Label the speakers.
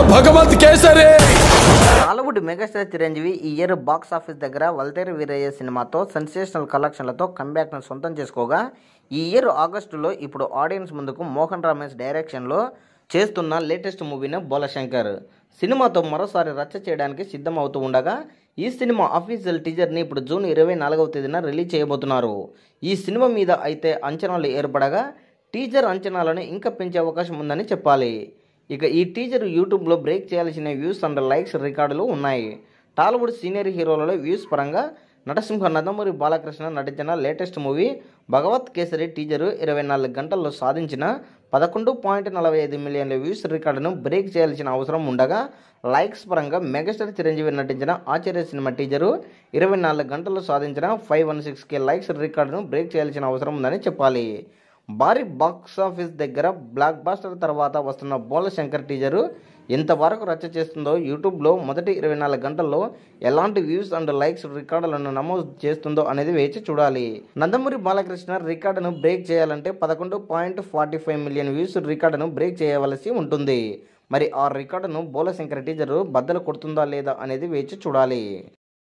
Speaker 1: Bhagavanth Kesari
Speaker 2: Tollywood megastar Chiranjeevi ఈ year box office దగ్గర వల్తేరు వీరయ్య సినిమాతో సెన్సేషనల్ కలెక్షన్లతో కంబ్యాక్ను సొంతం చేసుకోగా ఈ ఇయర్ ఆగస్టులో ఇప్పుడు ఆడియన్స్ ముందుకు మోహన్ రమేష్ డైరెక్షన్లో చేస్తున్న లేటెస్ట్ మూవీని బోలశంకర్ సినిమాతో మరోసారి రచ్చ చేయడానికి సిద్ధం అవుతూ ఉండగా ఈ సినిమా అఫీషియల్ టీజర్ని ఇప్పుడు జూన్ ఇరవై నాలుగవ తేదీన రిలీజ్ చేయబోతున్నారు ఈ సినిమా మీద అయితే అంచనాలు ఏర్పడగా టీజర్ అంచనాలను ఇంకా పెంచే అవకాశం ఉందని చెప్పాలి ఇక ఈ టీజర్ యూట్యూబ్లో బ్రేక్ చేయాల్సిన వ్యూస్ అండ్ లైక్స్ రికార్డులు ఉన్నాయి టాలీవుడ్ సీనియర్ హీరోలలో వ్యూస్ పరంగా నటసింహ నందమూరి బాలకృష్ణ నటించిన latest movie Bhagavath Kesari teaser ఇరవై నాలుగు గంటల్లో సాధించిన పదకొండు పాయింట్ నలభై ఐదు మిలియన్ల వ్యూస్ రికార్డును బ్రేక్ చేయాల్సిన అవసరం ఉండగా లైక్స్ పరంగా మెగాస్టార్ చిరంజీవి నటించిన ఆచార్య సినిమా టీజరు ఇరవై నాలుగు గంటల్లో సాధించిన five one six K likes రికార్డును బ్రేక్ చేయాల్సిన అవసరం ఉందని చెప్పాలి భారీ బాక్స్ ఆఫీస్ దగ్గర బ్లాక్ బాస్టర్ తర్వాత వస్తున్న బోల శంకర్ టీజరు ఎంతవరకు రచ్చ చేస్తుందో యూట్యూబ్లో మొదటి ఇరవై నాలుగు గంటల్లో ఎలాంటి వ్యూస్ అండ్ లైక్స్ రికార్డులను నమోదు చేస్తుందో అనేది వేచి చూడాలి నందమూరి బాలకృష్ణ రికార్డును బ్రేక్ చేయాలంటే పదకొండు point forty five million views రికార్డును బ్రేక్ చేయవలసి ఉంటుంది మరి ఆ రికార్డును బోల శంకర్ టీజరు బద్దలు కొడుతుందా లేదా అనేది వేచి చూడాలి